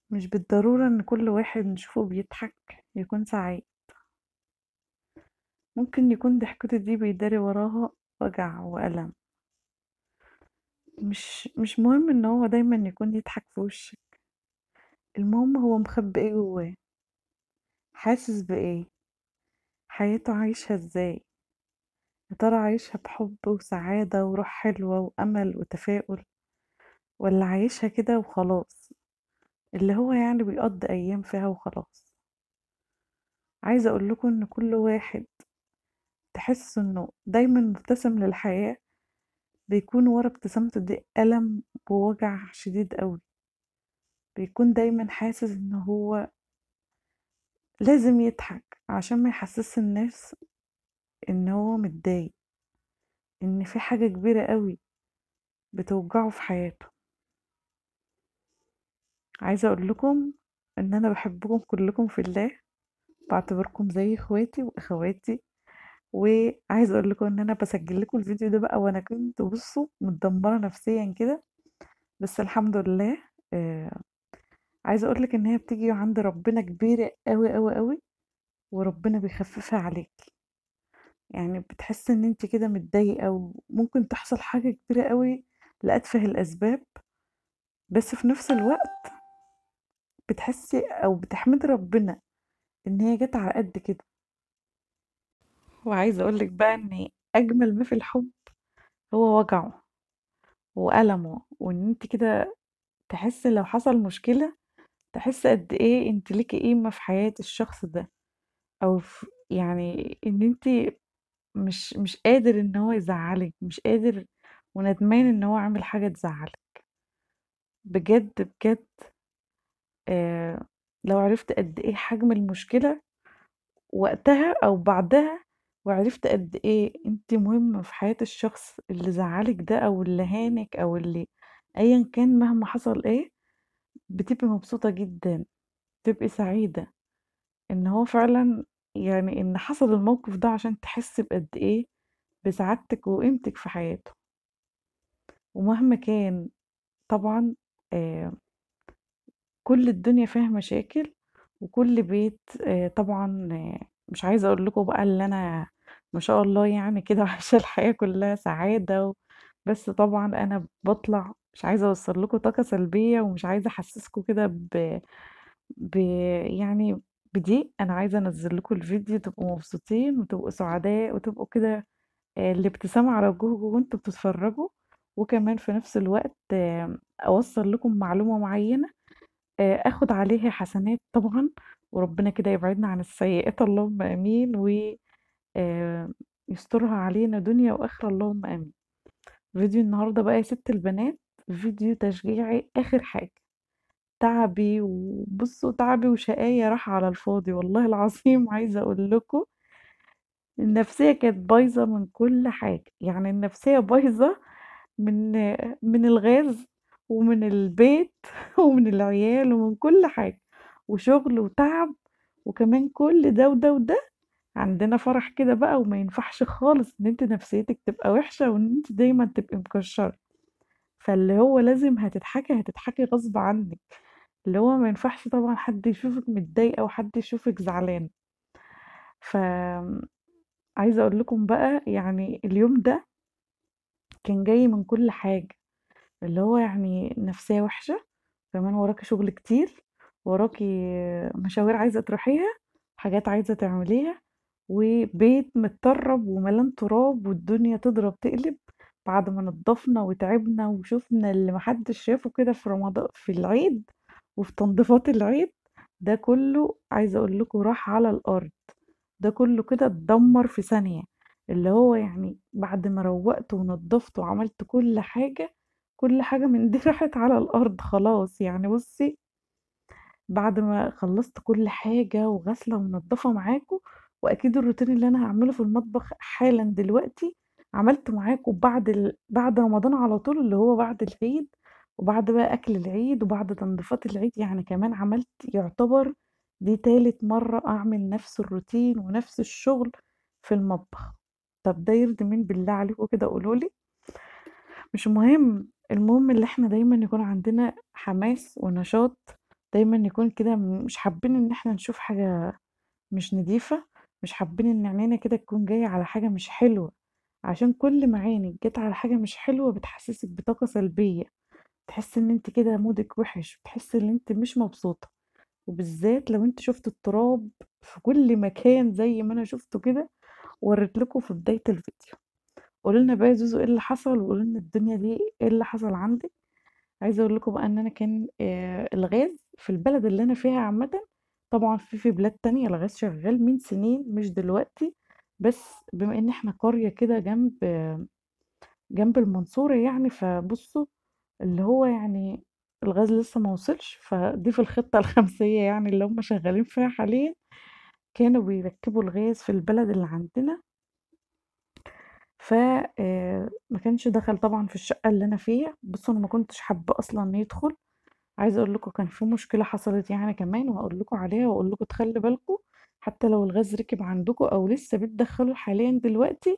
مش بالضرورة إن كل واحد نشوفه بيضحك يكون سعيد ممكن يكون ضحكته دي بيداري وراها وجع وألم مش مش مهم إن هو دايما يكون يضحك في وشك المهم هو مخبي ايه جواه حاسس بإيه حياته عايشها ازاي يا ترى عايشها بحب وسعادة وروح حلوة وأمل وتفاؤل ولا عايشها كده وخلاص اللي هو يعني بيقضي أيام فيها وخلاص عايزة أقول لكم إن كل واحد تحس إنه دايما مبتسم للحياة بيكون ورا ابتسامته دي ألم ووجع شديد قوي بيكون دايما حاسس إن هو لازم يضحك عشان ما يحسسش الناس إن هو متضايق إن في حاجة كبيرة قوي بتوجعه في حياته عايزة أقول لكم إن أنا بحبكم كلكم في الله بعتبركم زي اخواتي واخواتي وعايزة أقول لكم إن أنا بسجل لكم الفيديو ده بقى وأنا كنت بصوا متدمرة نفسيا كده بس الحمد لله آه عايزة أقول لك إن هي بتيجي عند ربنا كبيرة قوي قوي قوي وربنا بيخففها عليك يعني بتحس إن أنت كده متضايقة وممكن تحصل حاجة كبيرة قوي لأتفه الأسباب بس في نفس الوقت بتحسي أو بتحمدي ربنا إن هي جت على قد كده وعايزة أقولك بقى إن أجمل ما في الحب هو وجعه وألمه وإن أنت كده تحس لو حصل مشكلة تحس قد إيه أنت ليكي قيمة في حياة الشخص ده أو في يعني إن أنت مش مش قادر إن هو يزعلك مش قادر وندمان إن هو عامل حاجة تزعلك بجد بجد آه لو عرفت قد إيه حجم المشكلة وقتها أو بعدها وعرفت قد إيه أنتِ مهمة في حياة الشخص اللي زعّلِك ده أو اللي هانِك أو اللي أيًا كان مهما حصل إيه، بتبقي مبسوطة جدًا، بتبقي سعيدة إن هو فعلًا يعني إن حصل الموقف ده عشان تحسّي بقد إيه بسعادتِك وقيمتِك في حياته. ومهما كان طبعًا آآ كل الدنيا فيها مشاكل وكل بيت آآ طبعًا آه، مش عايزة أقول لكم بقى اللي أنا ما شاء الله يعني كده عايشة الحياة كلّها سعادة و بس طبعًا أنا باطلع مش عايزة أوصّل لكم طاقة سلبية ومش عايزة أحسّسكم كده ب ب يعني بضيق، أنا عايزة أنزّل لكم الفيديو تبقوا مبسوطين وتبقوا سعداء وتبقوا كده آآ الابتسامة على وجوهكم وأنتم بتتفرّجوا، وكمان في نفس الوقت آمم أوصّل لكم معلومة معيّنة آآ آخُد عليها حسنات طبعًا، وربنا كده يبعدنا عن السيئات اللهم آمين، و آآ يسترها علينا دنيا وآخرة اللهم آمين. فيديو النهارده بقى يا سِت البنات فيديو تشجيعي آخر حاجة، تعبي وبُصّوا تعبي وشقايا راح على الفاضي والله العظيم عايزة أقول لكم النفسية كانت بايظة من كل حاجة، يعني النفسية بايظة من من الغاز ومن البيت ومن العيال ومن كل حاجة، وشغل وتعب وكمان كل ده وده وده عندنا فرح كده بقى وما ينفعش خالص إن أنتِ نفسيتِك تبقى وحشة وإن أنتِ دايمًا تبقي مكشرة، فاللي هو لازم هتضحكي، هتضحكي غصب عنِك، اللي هو ما ينفعش طبعًا حد يشوفِك متضايقة وحد يشوفِك زعلانة. ف عايزة أقول لكم بقى يعني اليوم ده كان جاي من كل حاجة، اللي هو يعني نفسية وحشة، كمان وراكِ شغل كتير، وراكِ مشاوير عايزة تروحيها، حاجات عايزة تعمليها، وبيت متطرب ومليان تراب والدنيا تضرب تقلب، بعد ما نضفنا وتعبنا وشُفنا اللي ما حدش شافه كده في رمضا في العيد وفي تنضيفات العيد، ده كله عايزة أقول لكم راح على الأرض، ده كله كده اتدمر في ثانية، اللي هو يعني بعد ما روّقت ونضفت وعملت كل حاجة، كل حاجة من دي راحت على الأرض خلاص، يعني بُصّي بعد ما خلّصت كل حاجة وغاسلة ومنضّفة معاكم، وأكيد الروتين اللي أنا هاعمله في المطبخ حالًا دلوقتي عملته معاكم بعد ال بعد رمضان على طول، اللي هو بعد العيد، وبعد بقى أكل العيد، وبعد تنضيفات العيد، يعني كمان عملت يعتبر دي تالت مرّة أعمل نفس الروتين ونفس الشغل في المطبخ. طب ده يرضي مين بالله عليكم كده قولوا لي؟ مش مهم، المهم اللي إحنا دايمًا يكون عندنا حماس ونشاط دايمًا يكون كده مش حابين إن إحنا نشوف حاجة مش نضيفة، مش حابين إن عينينا كده تكون جاية على حاجة مش حلوة، عشان كل ما عينِك جات على حاجة مش حلوة بتحسسِك بطاقة سلبية، تحسي إن أنتِ كده مودِك وِحِش، بتحسي إن أنتِ مش مبسوطة، وبالذات لو أنتِ شُفتوا التراب في كل مكان زي ما أنا شُفته كده ووريت لكم في بداية الفيديو. قولوا لنا بقى يا زوزو إيه اللي حصل، وقولوا لنا الدنيا دي إيه اللي حصل عندِك. عايزة أقول لكم بقى إن أنا كان آآ الغاز في البلد اللي أنا فيها عامةً طبعًا في في بلاد تانية الغاز شغال من سنين مش دلوقتي، بس بما إن إحنا قرية كده جنب جنب المنصورة يعني، فبُصّوا اللي هو يعني الغاز لسه ما وصلش، فدي في الخطة الخمسية يعني اللي هُم شغالين فيها حاليًا، كانوا بيركّبوا الغاز في البلد اللي عندنا ف آآ ما كانش دخل طبعًا في الشقة اللي أنا فيها، بُصّوا أنا ما كنتش حابة أصلًا إنه يدخل، عايزة أقول لكم كان في مشكلة حصلت يعني كمان وهاقول لكم عليها وأقول لكم تخلّوا بالكم حتى لو الغاز ركب عندكم أو لسه بتدخّلوه حاليًا دلوقتي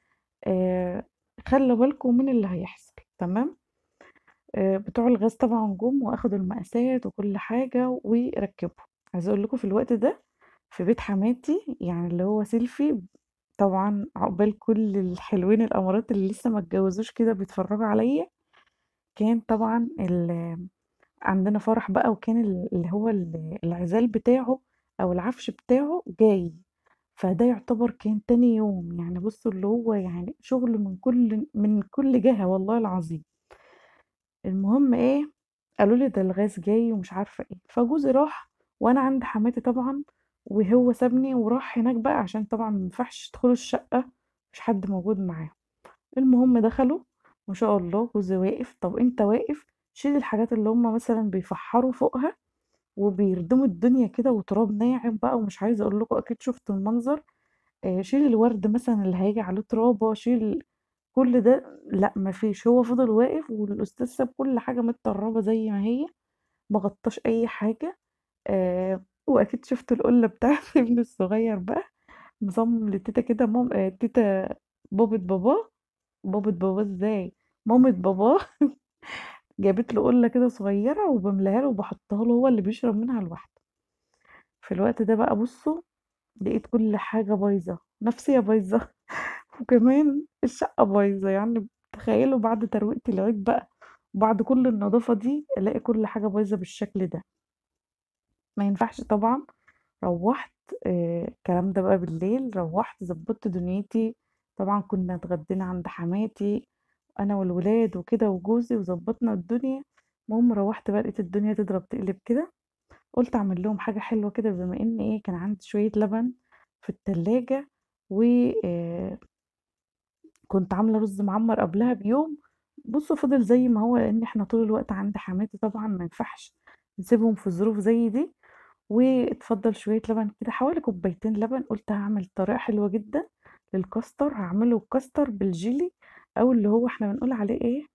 آآ خلّوا بالكم من اللي هيحصل تمام، آآ بتوع الغاز طبعًا جُم وأخدوا المقاسات وكل حاجة وركّبوا، عايزة أقول لكم في الوقت ده في بيت حماتي يعني اللي هو سيلفي طبعًا عقبال كل الحلوين الأمارات اللي لسه ما اتجوزوش كده بيتفرّجوا عليَّ، كان طبعًا ال عندنا فرح بقى وكان ال اللي هو ال العزال بتاعه أو العفش بتاعه جاي، فده يعتبر كان تاني يوم، يعني بُصّوا اللي هو يعني شغل من كل من كل جهة والله العظيم. المهم إيه، قالوا لي ده الغاز جاي ومش عارفة إيه، فجوزي راح وأنا عند حماتي طبعًا، وهو سابني وراح هناك بقى عشان طبعًا ما ينفعش يدخلوا الشقة ما فيش حد موجود معاهم. المهم دخلوا ما شاء الله جوزي واقف، طَب أنت واقف شيل الحاجات اللي هُم مثلًا بيفحّروا فوقها وبيردموا الدنيا كده وتراب ناعم بقى ومش عايزة أقول لكم أكيد شُفتوا المنظر، آآ شيل الورد مثلًا اللي هييجي عليه ترابة، شيل كل ده لأ ما فيش، هو فضل واقف والأستاذ ساب كل حاجة متطربة زي ما هي، ما غطّاش أي حاجة، آآ وأكيد شُفتوا القُلّة بتاعة ابني الصغير بقى، مصمم لتيتة كده مام آآ تيتة بابة باباه بابة باباه إزاي، مامة باباه جابت له قُلّة كده صغيرة وباملاها له وباحطها له هو اللي بيشرب منها لوحده. في الوقت ده بقى بُصّوا، لقيت كل حاجة بايظة، نفسيّة بايظة وكمان الشقة بايظة، يعني تخيّلوا بعد ترويقة العيد بقى وبعد كل النضافة دي ألاقي كل حاجة بايظة بالشكل ده. ما ينفعش طبعًا، روّحت آآ الكلام ده بقى بالليل، روّحت ضبّطت دنيتي، طبعًا كنا اتغدينا عند حماتي أنا والولاد وكده وجوزي وضبّطنا الدنيا، المهم روّحت بقى لقيت الدنيا تضرب تقلب كده، قُلت أعمل لهم حاجة حلوة كده بما إن إيه، كان عندي شوية لبن في التلاجة و آآ كنت عاملة رُز معمّر قبلها بيوم، بُصّوا فضل زي ما هو لإن إحنا طول الوقت عند حماتي طبعًا ما ينفعش نسيبهم في ظروف زي دي، واتفضّل شوية لبن كده حوالي كوبايتين لبن، قُلت هاعمل طريقة حلوة جدًا للكاستر، هاعمله كاستر بالجيلي أو اللي هو إحنا بنقول عليه إيه،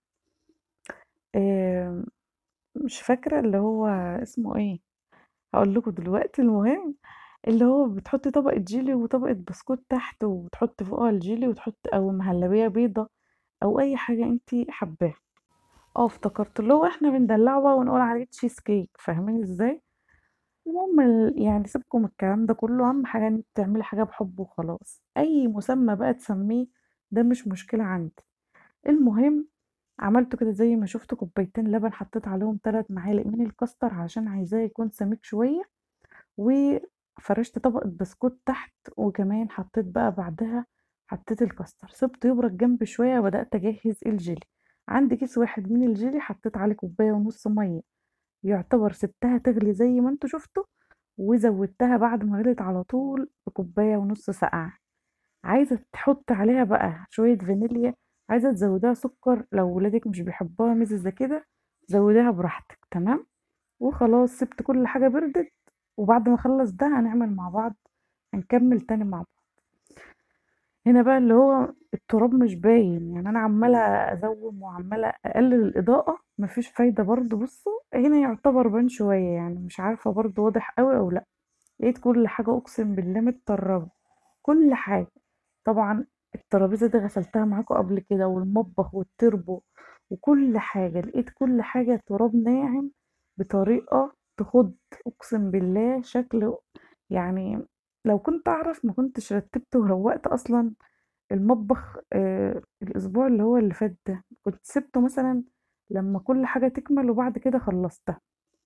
آمم مش فاكرة اللي هو اسمه إيه، هاقول لكم دلوقتي، المهم اللي هو بتحطّي طبقة جيلي وطبقة بسكوت تحت وتحطّي فوقها الجيلي وتحطّي أو مهلبية بيضة أو أي حاجة أنتِ حاباها. آه افتكرت، اللي هو إحنا بندلّعه بقى ونقول عليه cheese cake فاهمين إزاي؟ المهم ال يعني سيبكم من الكلام ده كلّه، أهم حاجة إن أنتِ تعملي حاجة بحُب وخلاص، أي مسمى بقى تسمّيه ده مش مشكلة عندي. المهم عملته كده زي ما شُفتوا كوبايتين لبن حطيت عليهم 3 معالق من الكاستر عشان عايزاه يكون سميك شوية، وفرشت طبقة بسكوت تحت، وكمان حطيت بقى بعدها حطيت الكاستر، سِبته يبرد جنبي شوية وبدأت أجهّز الجيلي، عندي كيس واحد من الجيلي حطيت عليه كوباية ونُص مَيّة، يعتبر سِبتها تغلي زي ما أنتم شُفتوا، وزوّدتها بعد ما غليت على طول بكوباية ونُص ساقعة. عايزة تحطّي عليها بقى شوية فانيليا، عايزة تزوّديها سُكّر لو ولادِك مش بيحبوها مِززة كده، زوّديها براحتك تمام، وخلاص سِبت كل حاجة بردت، وبعد ما أخلّص ده هنعمل مع بعض هنكمّل تاني مع بعض. هنا بقى اللي هو التراب مش باين، يعني أنا عمّالة أزوّم وعمّالة أقلل الإضاءة ما فيش فايدة برضه بُصّوا، هنا يعتبر بان شوية يعني مش عارفة برضه واضح أوي أو لأ، لقيت كل حاجة أقسم بالله متطرّبة، كل حاجة. طبعًا الترابيزة دي غسلتها معاكم قبل كده والمطبخ والتربو وكل حاجة، لقيت كل حاجة تراب ناعم بطريقة تخض اقسم بالله شكل يعني لو كنت اعرف ما كنتش رتبت وروقت اصلا المطبخ آه الاسبوع اللي هو اللي فات ده كنت سبته مثلا لما كل حاجة تكمل وبعد كده خلصتها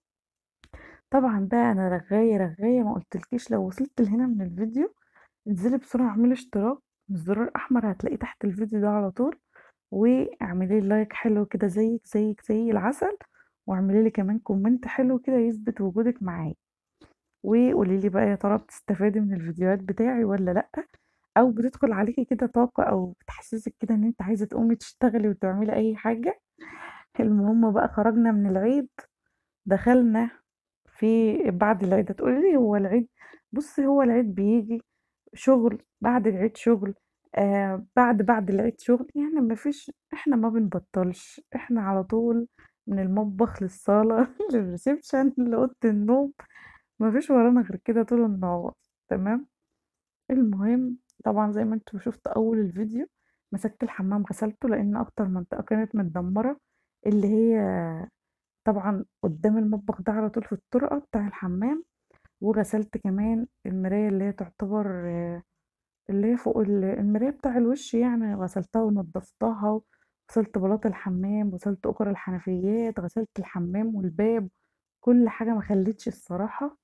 طبعا بقى انا رغاية رغاية ما قلتلكيش لو وصلت لهنا من الفيديو انزلي بسرعة اعملي اشتراك الزرار الاحمر هتلاقيه تحت الفيديو ده على طول واعملي لي لايك حلو كده زيك زيك زي العسل واعملي لي كمان كومنت حلو كده يثبت وجودك معايا وقولي لي بقى يا ترى بتستفادي من الفيديوهات بتاعي ولا لأ او بتدخل عليكي كده طاقة او بتحسسك كده ان انت عايزة تقومي تشتغلي وتعملي اي حاجة المهم بقى خرجنا من العيد دخلنا في بعد العيد هتقولي لي هو العيد بصي هو العيد بيجي شغل بعد العيد شغل آه بعد بعد العيد شغل يعني ما فيش احنا ما بنبطلش احنا على طول من المطبخ للصالة للريسبشن لأوضة النوم ما فيش ورانا غير كده طول النهار تمام المهم طبعا زي ما انتوا شفتوا اول الفيديو مسكت الحمام غسلته لان اكتر منطقة كانت متدمرة اللي هي طبعا قدام المطبخ ده على طول في الطرقة بتاع الحمام وغسلت كمان المراية اللي هي تعتبر آه، اللي هي فوق ال- المراية بتاع الوش يعني غسلتها ونضفتها غسلت بلاط الحمام غسلت أكر الحنفيات غسلت الحمام والباب كل حاجة ما خليتش الصراحة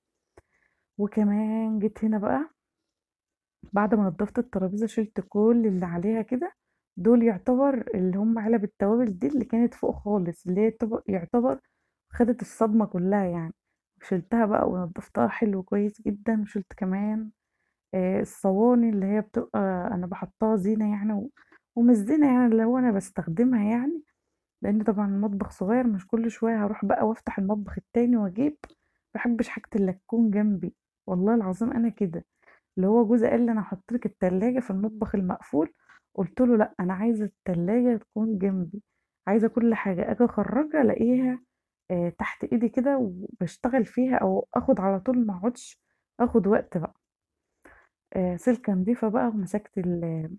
وكمان جيت هنا بقى بعد ما نضفت الترابيزة شلت كل اللي عليها كده دول يعتبر اللي هم علب التوابل دي اللي كانت فوق خالص اللي هي يعتبر يعتبر خدت الصدمة كلها يعني شلتها بقى ونضفتها حلو كويس جدا وشلت كمان آه، الصواني اللي هي بتبقى انا بحطها زينة يعني و- ومش زينة يعني اللي هو انا بستخدمها يعني لان طبعا المطبخ صغير مش كل شوية هروح بقى وافتح المطبخ التاني واجيب مبحبش حاجة الا تكون جنبي والله العظيم انا كده اللي هو جوزي قال لي انا هحط لك التلاجة في المطبخ المقفول قلت له لا انا عايزة التلاجة تكون جنبي عايزة كل حاجة اجي اخرجها الاقيها آه، تحت ايدي كده وبشتغل فيها او اخد على طول ما اقعدش اخد وقت بقى آه، سلكة نضيفة بقى ومسكت ال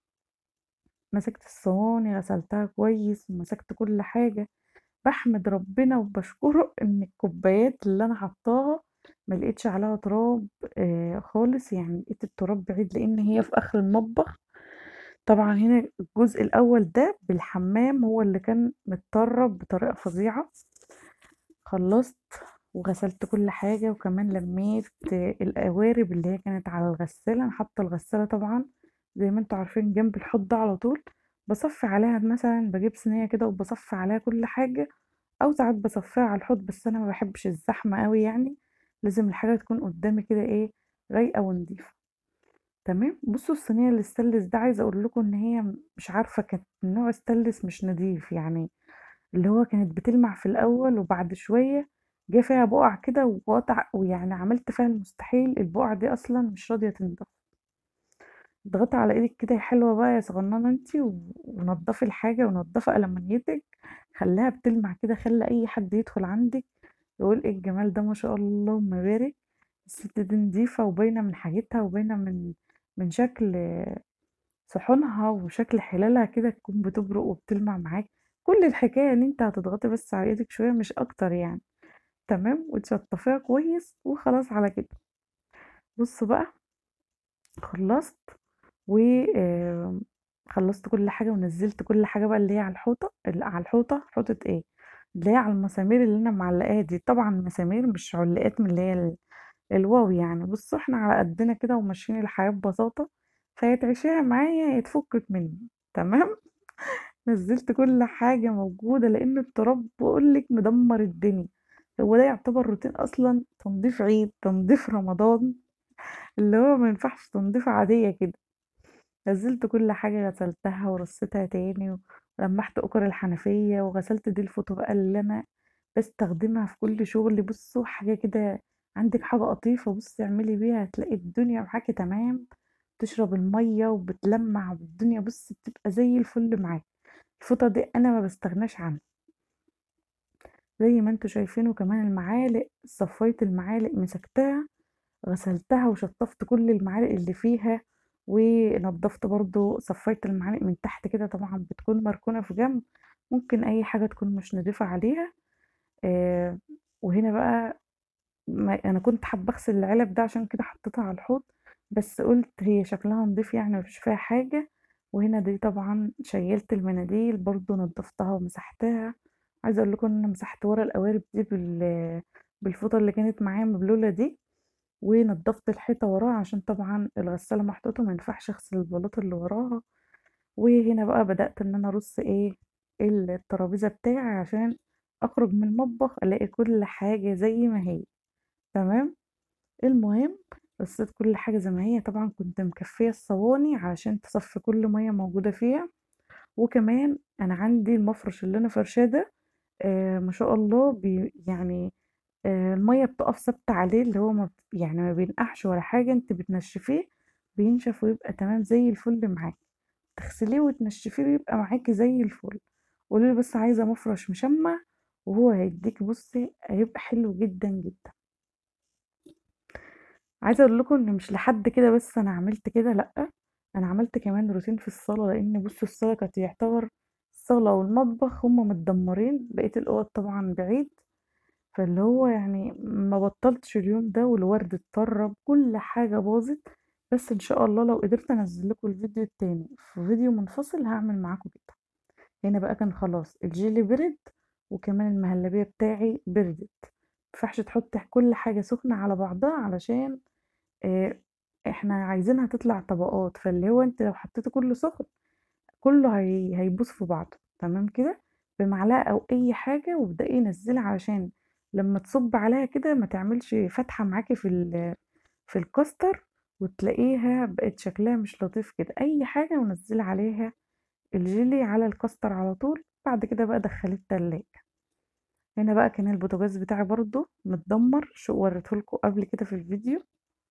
مسكت الصواني غسلتها كويس ومسكت كل حاجة بحمد ربنا وبشكره ان الكوبايات اللي انا حطاها ما لقيتش عليها تراب آه خالص يعني لقيت التراب بعيد لان هي في اخر المطبخ طبعا هنا الجزء الاول ده بالحمام هو اللي كان متطرب بطريقة فظيعة خلصت وغسلت كل حاجة وكمان لميت القوارب اللي هي كانت على الغسالة انا حاطة الغسالة طبعا زي ما انتوا عارفين جنب الحوض ده على طول بصفي عليها مثلا بجيب صينية كده وبصفي عليها كل حاجة او ساعات بصفيها على الحوض بس انا ما بحبش الزحمة قوي يعني لازم الحاجة تكون قدامي كده ايه رايقة ونضيفة تمام بصوا الصينية اللي استانلس ده عايزة اقول لكم ان هي مش عارفة كانت من نوع استانلس مش نضيف يعني اللي هو كانت بتلمع في الأول وبعد شوية جه فيها بقع كده وقطع ويعني عملت فيها المستحيل البقع دي أصلا مش راضية تنضف اضغطي على ايدك كده يا حلوة بقى يا صغننة انتي و- ونضفي الحاجة ونضفي ألمنيتك خليها بتلمع كده خلي أي حد يدخل عندك يقول ايه الجمال ده ما شاء الله اللهم بارك الست دي نضيفة وباينة من حاجتها وباينة من من شكل صحونها وشكل حلالها كده تكون بتبرق وبتلمع معاك كل الحكاية ان انت هتضغطي بس على ايدك شوية مش اكتر يعني تمام وتشطفيها كويس وخلاص على كده بصوا بقى خلصت و آه، خلصت كل حاجة ونزلت كل حاجة بقى اللي هي على الحوضة اللي على الحوضة حوضة ايه اللي هي على المسامير اللي انا معلقاها دي طبعا مسامير مش علقات من اللي هي ال- الواو يعني بصوا احنا على قدنا كده وماشيين الحياة ببساطة فيتعشيها معايا يتفكك مني تمام نزلت كل حاجة موجودة لأن التراب بقولك مدمر الدنيا هو ده يعتبر روتين أصلا تنظيف عيد تنظيف رمضان اللي هو ما ينفعش تنظيف عادية كده نزلت كل حاجة غسلتها ورصيتها تاني ولمحت أكر الحنفية وغسلت دي الفوطة بقى اللي أنا بستخدمها في كل شغل بصوا حاجة كده عندك حاجة قطيفة بصي اعملي بيها هتلاقي الدنيا معاكي تمام تشرب المية وبتلمع والدنيا بصي بتبقى زي الفل معاكي الفوطة دي أنا ما بستغناش عنها زي ما انتوا شايفين وكمان المعالق صفيت المعالق مسكتها غسلتها وشطفت كل المعالق اللي فيها ونضفت برضو صفيت المعالق من تحت كده طبعا بتكون مركونة في جنب ممكن اي حاجة تكون مش نضيفة عليها آه وهنا بقى ما أنا كنت حابة أغسل العلب ده عشان كده حطيتها على الحوض بس قُلت هي شكلها نضيف يعني ما فيش فيها حاجة، وهنا دي طبعًا شيّلت المناديل برضه نضفتها ومسحتها، عايزة أقول لكم إن أنا مسحت ورا القوارب دي بال بالفوطة اللي كانت معايا مبلولة دي، ونضفت الحيطة وراها عشان طبعًا الغسالة محطوطة ما ينفعش أغسل البلاط اللي وراها، وهنا بقى بدأت إن أنا أرص إيه الترابيزة بتاعي عشان أخرج من المطبخ ألاقي كل حاجة زي ما هي، تمام؟ المهم رصيت كل حاجة زي ما هي طبعًا كنت مكفية الصواني علشان تصفي كل مَيّة موجودة فيها، وكمان أنا عندي المفرش اللي أنا فارشاه ده آآ ما شاء الله بي يعني آآ المَيّة بتقف ثابتة عليه اللي هو ما بت يعني ما بينقعش ولا حاجة، أنتِ بتنشفيه بينشف ويبقى تمام زي الفل معاكِ، تغسليه وتنشفيه بيبقى معاكِ زي الفل، قولي له بس عايزة مفرش مشمّع وهو هيديكِ بُصّي هيبقى حلو جدًا، جدًا. عايزة أقول لكم إن مش لحد كده بس أنا عملت كده لأ، أنا عملت كمان روتين في الصالة لإن بُصّوا الصالة كانت يعتبر الصالة والمطبخ هُم متدمّرين، بقية الأوض طبعًا بعيد، فاللي هو يعني ما بطّلتش اليوم ده والورد اتطرّب، كل حاجة باظت، بس إن شاء الله لو قدرت أنزّل لكم الفيديو التاني في فيديو منفصل هاعمل معاكم كده. هنا بقى كان خلاص الجيلي برد وكمان المهلبية بتاعي بردت، ما ينفعش تحطّي كل حاجة سخنة على بعضها علشان آآ إحنا عايزينها تطلع طبقات، فاللي هو أنتِ لو حطيتِ كلّه سخن كلّه هي هيبوظ في بعضه، تمام كده؟ بمعلقة أو أي حاجة وابدئي نزّلي علشان لمّا تصُبّي عليها كده ما تعملش فتحة معاكِ في ال في الكاستر وتلاقيها بقت شكلها مش لطيف كده، أي حاجة ونزّلي عليها الجيلي على الكاستر على طول، بعد كده بقى دخّليه التلاجة. هنا بقى كان البوتاجاز بتاعي برضه متدمّر ش وريته لكم قبل كده في الفيديو.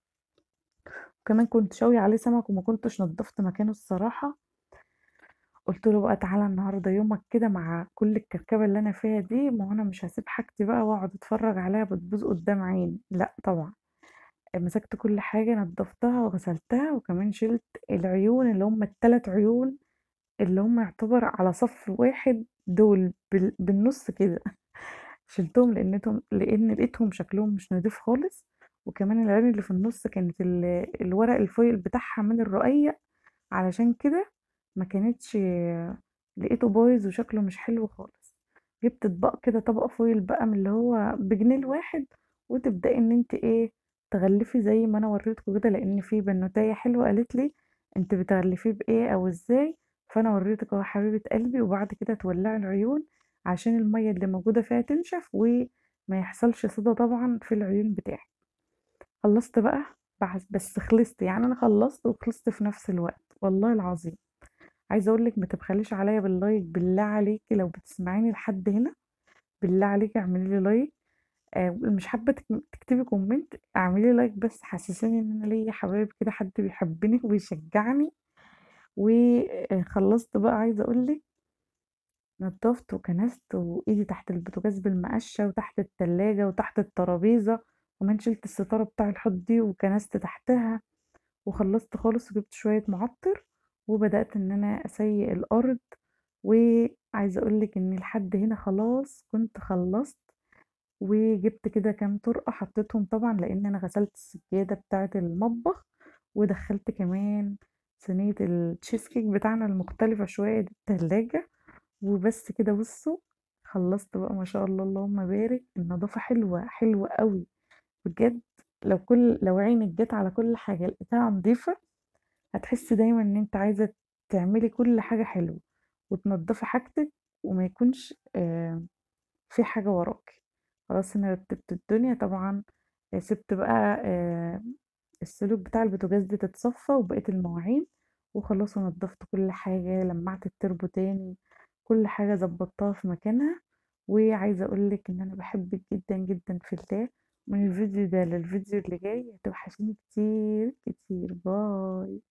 وكمان كنت شاوية عليه سمك وما كنتش نضّفت مكانه الصراحة، قُلت له بقى تعالَ النهارده يومك كده مع كل الكركبة اللي أنا فيها دي، ما هو أنا مش هاسيب حاجتي بقى وأقعد أتفرّج عليها بتبوظ قدّام عيني، لأ طبعًا، مسكت كل حاجة نضّفتها وغسلتها وكمان شِلت العيون اللي هُم ال3 عيون اللي هُم يعتبر على صف واحد دول بال بالنُص كده، شِلتهم لإنتهم لإن لقيتهم شكلهم مش نضيف خالص، وكمان العين اللي في النُص كانت ال الورق الفويل بتاعها من الرقيّق، علشان كده ما كانتش لقيته بايظ وشكله مش حلو خالص، جِبت أطباق كده طبق فويل بقى من اللي هو بجنيه الواحد، وتبدئي إن أنتِ إيه تغلّفي زي ما أنا وريتكم كده، لإن في بنوتاية حلوة قالت لي أنتِ بتغلّفيه بإيه أو إزاي، فأنا وريتِك أهو حبيبة قلبي، وبعد كده تولّعي العيون عشان المَيّة اللي موجودة فيها تنشف وما يحصلش صدى طبعًا في العيون بتاعِك. خلّصت بقى بعد بس خلصت، يعني أنا خلّصت وخلصت في نفس الوقت، والله العظيم. عايزة أقول لِك ما تبخليش عليَّ باللايك بالله عليكِ لو بتسمعيني لحد هنا، بالله عليكِ اعملي لي لايك، آآ مش حابة تك تكتبي كومنت اعملي لايك بس حسّسيني إن أنا ليّا حبايب كده حد بيحبني وبيشجعني، وآآ خلّصت بقى عايزة أقول لِك نضّفت وكنست وإيدي تحت البوتاجاز بالمقشة وتحت التلاجة وتحت الترابيزة، وكمان شِلت الستارة بتاع الحوض دي وكنست تحتها، وخلّصت خالص وجِبت شوية معطِّر، وبدأت إن أنا أسيّق الأرض، وعايزة أقول لِك إني لحد هنا خلاص كنت خلّصت، وجِبت كده كام طُرقة حطيتهم طبعًا لإن أنا غسلت السجادة بتاعة المطبخ، ودخّلت كمان صينية الcheese cake بتاعنا المختلفة شوية دي التلاجة، وبس كده بُصّوا خلّصت بقى ما شاء الله اللهم بارك، النضافة حلوة، حلوة أوي، بجد لو كل لو عينِك جات على كل حاجة لقيتيها نضيفة، هتحسّي دايمًا إن أنتِ عايزة تعملي كل حاجة حلوة، وتنضّفي حاجتِك وما يكونش آآ في حاجة وراكِ. خلاص أنا رتّبت الدنيا طبعًا آآ سِبت بقى آآ السلوك بتاع البوتاجاز دي تتصفّى وبقية المواعين، وخلاص ونضّفت كل حاجة، لمّعت التربو تاني، كل حاجة ضبّطتها في مكانها، وعايزة أقول لِك إن أنا باحبِك جدًا، جدًا في الله، ومن الفيديو ده للفيديو اللي جاي هتوحشيني كتير، كتير، باي.